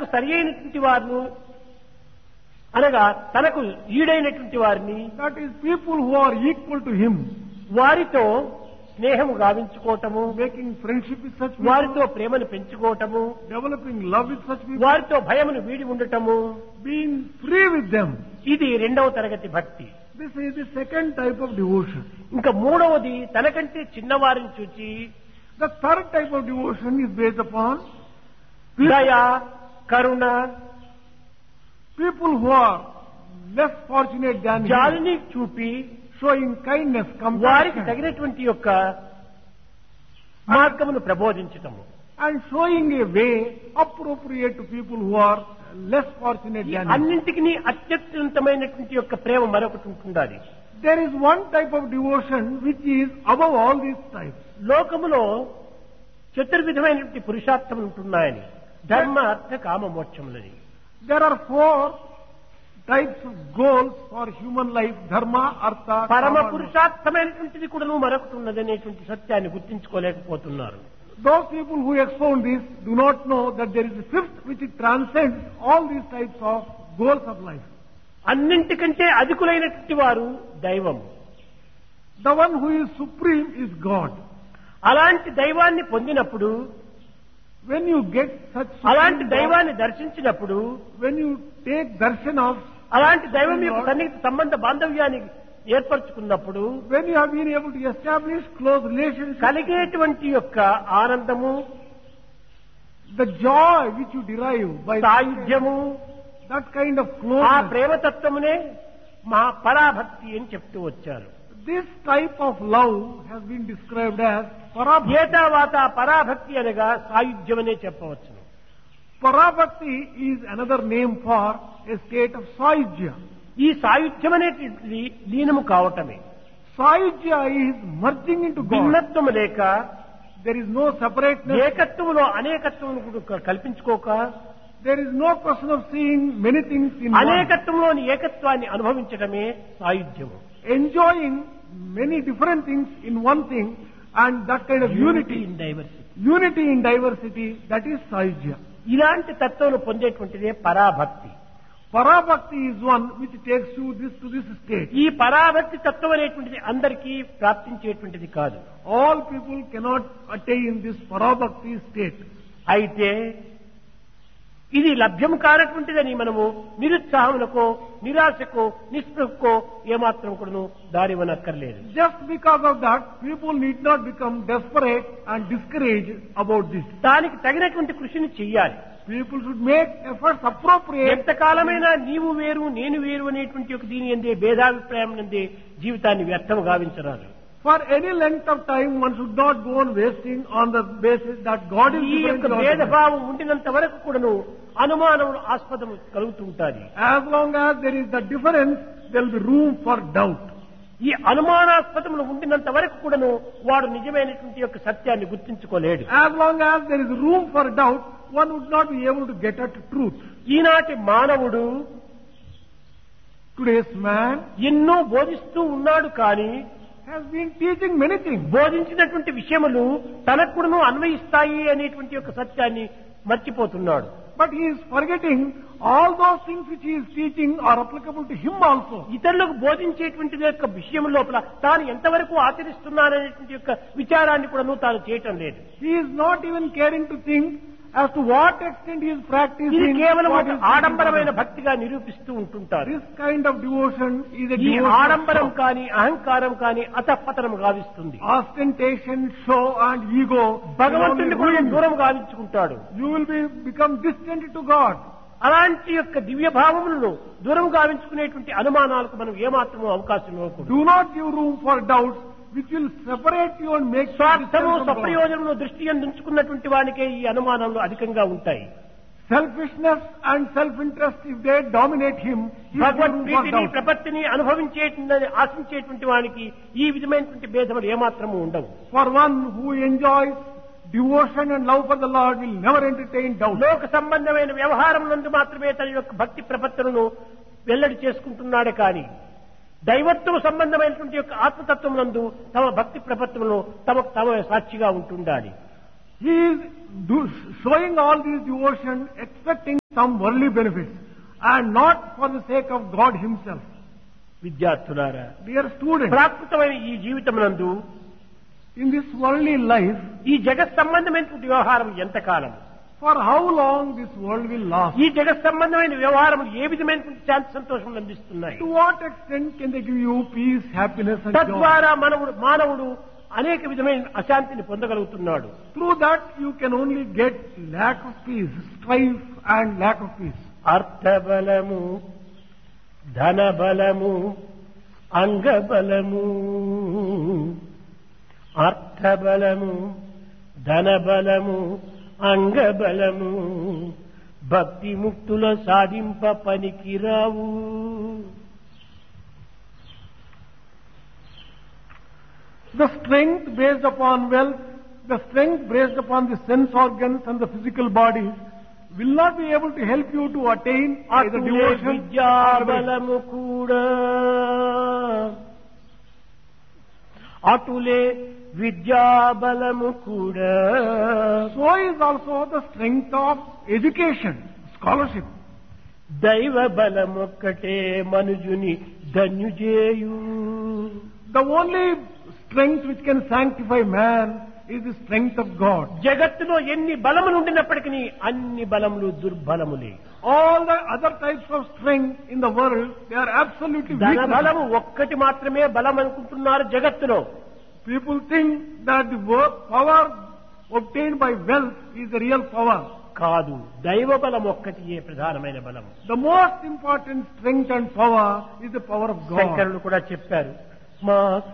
తనకు సరి అయినటువంటి వారిని అనగా తనకు ఈడైనటువంటి వారిని That is people who are equal to him, వారితో స్నేహము గావించుకోవటము making friendship with such people, వారితో ప్రేమను పెంచుకోవటము developing love with such people, వారితో భయమును వీడి ఉండటము being free with them. ఇది రెండవ తరగతి భక్తి This is the second type of devotion. ఇంకా మూడవది తనకంటే చిన్నవారిని చూచి The third type of devotion is based upon దయ కరుణ people who are less fortunate than him, జాలిని చూపి showing kindness, వారికి compassion, తగినటువంటి యొక్క మార్గమును ప్రబోధించటము and showing a way appropriate to people who are less fortunate ఈ than him. అన్నింటికి అత్యత్యంతమైనటువంటి యొక్క ప్రేమ మరొకటి ఉంటుండాలి There is one type of devotion which is above all these types. లోకములో చతుర్విధమైనటువంటి పురుషార్థములు ఉంటున్నాయని ధర్మ అర్థ కామ మోక్షములని There are four types of goals for human life, dharma, artha, పరమ kama, and పురుషార్థమైనటువంటిది కూడా మరొకటి ఉన్నదనేటువంటి సత్యాన్ని గుర్తించుకోలేకపోతున్నారు Those people who expound this do not know that there is a fifth which transcends all these types of goals of life. అన్నింటికంటే అధికులైనటువంటి వారు దైవము The one who is supreme is God. అలాంటి దైవాన్ని పొందినప్పుడు When you get such అలాంటి supreme God, దైవాన్ని దర్శించినప్పుడు when you take darshan of, అలాంటి దైవం యొక్క సన్నిహిత సంబంధ బాంధవ్యాన్ని ఏర్పరచుకున్నప్పుడు when you have been able to establish close relationship, కలిగేటువంటి యొక్క ఆనందము the joy which you derive by సాయుధ్యము that kind of ఆ closeness, ప్రేమతత్వమునే మా పరాభక్తి అని చెప్తూ వచ్చారు this type of love has been described as parabhakti. ఏతావాత పరాభక్తి అనగా సాయుధ్యమనే చెప్పవచ్చును Parabhakti is another name for a state of sahyujya. ఈ సాయుధ్యం అనేటువంటిది లీనము కావటమే Sahyujya is merging into God. భిన్నత్వము లేక There is no separateness. ఏకత్వములో అనేకత్వమును కూడా కల్పించుకోక There is no question of seeing many things in one. అనేకత్వంలోని ఏకత్వాన్ని అనుభవించడమే సాయుధ్యము Enjoying many different things in one thing and that kind of unity. In diversity Unity in diversity, that is sahyujya. ఇలాంటి తత్వం పొందేటువంటిదే పరాభక్తి Parabhakti is one which takes you this to this state. ఈ పరాభక్తి తత్వం అనేటువంటిది అందరికీ ప్రాప్తించేటువంటిది కాదు All people cannot attain this parabhakti state. అయితే ఇది లభ్యం కానటువంటిదని మనము నిరుత్సాహమునకో నిరాశకో నిస్పృహకో ఏమాత్రం కూడాను దారివనక్కర్లేదు Just because of that, people need not become desperate and discouraged about this. దానికి తగినటువంటి కృషిని చెయ్యాలి People should make efforts appropriate. ఎంతకాలమైనా నీవు వేరు నేను వేరు అనేటువంటి ఒక దీని ఎందే భేదాభిప్రాయం నందే జీవితాన్ని వ్యర్థము గావించరాదు For any length of time, one should not go on wasting on the basis that God is ఈ different. యొక్క to others. భేదభావం ఉండినంత వరకు కూడాను అనుమానములు ఆస్పదము కలుగుతూ ఉంటుంది As long as there is the difference, there will be room for doubt. ఈ అనుమానాస్పదములు ఉండినంత వరకు కూడాను వాడు నిజమైనటువంటి యొక్క సత్యాన్ని గుర్తించుకోలేడు As long as there is room for doubt, one would not be able to get at truth. ఈనాటి మానవుడు Today's man ఎన్నో బోధిస్తూ ఉన్నాడు కానీ has been teaching many things. బోధించినటువంటి విషయములు తనకు కూడాను అన్వయిస్తాయి అనేటువంటి యొక్క సత్యాన్ని మర్చిపోతున్నాడు But he is forgetting all those things which he is teaching are applicable to him also. ఇతరులకు బోధించేటువంటి యొక్క విషయం లోపల తాను ఎంతవరకు ఆచరిస్తున్నాననేటువంటి యొక్క విచారాన్ని కూడాను తాను చేయటం లేదు He is not even caring to think as to what extent he is ఇది practicing. కేవలం what ఒక he is teaching ఆడంబరమైన others. భక్తిగా నిరూపిస్తూ ఉంటుంటారు This kind of devotion is a ఈ devotion of ఆడంబరం show. కాని అహంకారం కాని అతపతనం గావిస్తుంది ostentation, show and ego. will only భగవంతుడిని కూడా ruin you. దూరం గావించుకుంటాడు You will be become distant to God. అలాంటి యొక్క దివ్య భావములను దూరం గావించుకునేటువంటి అనుమానాలకు మనం ఏమాత్రమూ అవకాశం ఇవ్వకూడదు Do not give room for doubts which will separate you and make you స్వార్థము distant from God. స్వప్రయోజనము దృష్టి అందించుకున్నటువంటి వానికే ఈ అనుమానాలు అధికంగా ఉంటాయి Selfishness and self-interest, if they dominate him, he will give Bhagwat room for ప్రీతిని doubt. ప్రపత్తిని అనుభవించేటువంటి ఆశించేటువంటి వానికి ఈ విధమైనటువంటి భేదములు ఏమాత్రము ఉండవు For one who enjoys devotion and love for the Lord will never entertain doubt. లోక సంబంధమైన వ్యవహారం నందు మాత్రమే తన యొక్క భక్తి ప్రపత్తులను వెల్లడి చేసుకుంటున్నాడే కానీ దైవత్వం సంబంధమైనటువంటి యొక్క ఆత్మతత్వం నందు తమ భక్తి ప్రపత్తులను తమకు తమ సాక్షిగా ఉంటుండాలి He is do, showing all this devotion, expecting some worldly benefits and not for the sake of God Himself. విద్యార్థులారా Dear students, ప్రాకృతమైన ఈ జీవితమునందు in this worldly life, ఈ జగత్ సంబంధమైనటువంటి వ్యవహారం ఎంతకాలం for how long this world will last? ఈ జగత్ సంబంధమైన వ్యవహారం ఏ విధమైనటువంటి శాంతి సంతోషం అందిస్తున్నాయి To what extent can they give you peace, happiness and joy? తద్వారా మనవుడు మానవుడు అనేక విధమైన అశాంతిని పొందగలుగుతున్నాడు Through that you can only get lack of peace, strife and lack of peace. అర్థబలము ధనబలము అంగబలము అర్థబలము ధనబలము అంగబలము భక్తి ముక్తుల సాధింప పనికిరావు The strength based upon wealth, the strength based upon the sense organs and the physical bodies will not be able to help you to attain either అటులే devotion or విద్యాబలము కూడా అటులే విద్యాబలము కూడా So is also the strength of education, scholarship. దైవ బలమొక్కటే మనుజుని ధన్యుజేయు The only strength which can sanctify man is the strength of God. జగత్తులో ఎన్ని బలములు ఉండినప్పటికీ అన్ని బలములు దుర్బలములే All the other types of strength in the world, they are absolutely ధన weaknesses. బలము ఒక్కటి మాత్రమే బలం అనుకుంటున్నారు జగత్తులో People think that the wo- power obtained by wealth is the real power. కాదు దైవ బలం ఒక్కటియే ప్రధానమైన బలం The most important strength and power is the power of God. శంకరులు కూడా చెప్పారు మా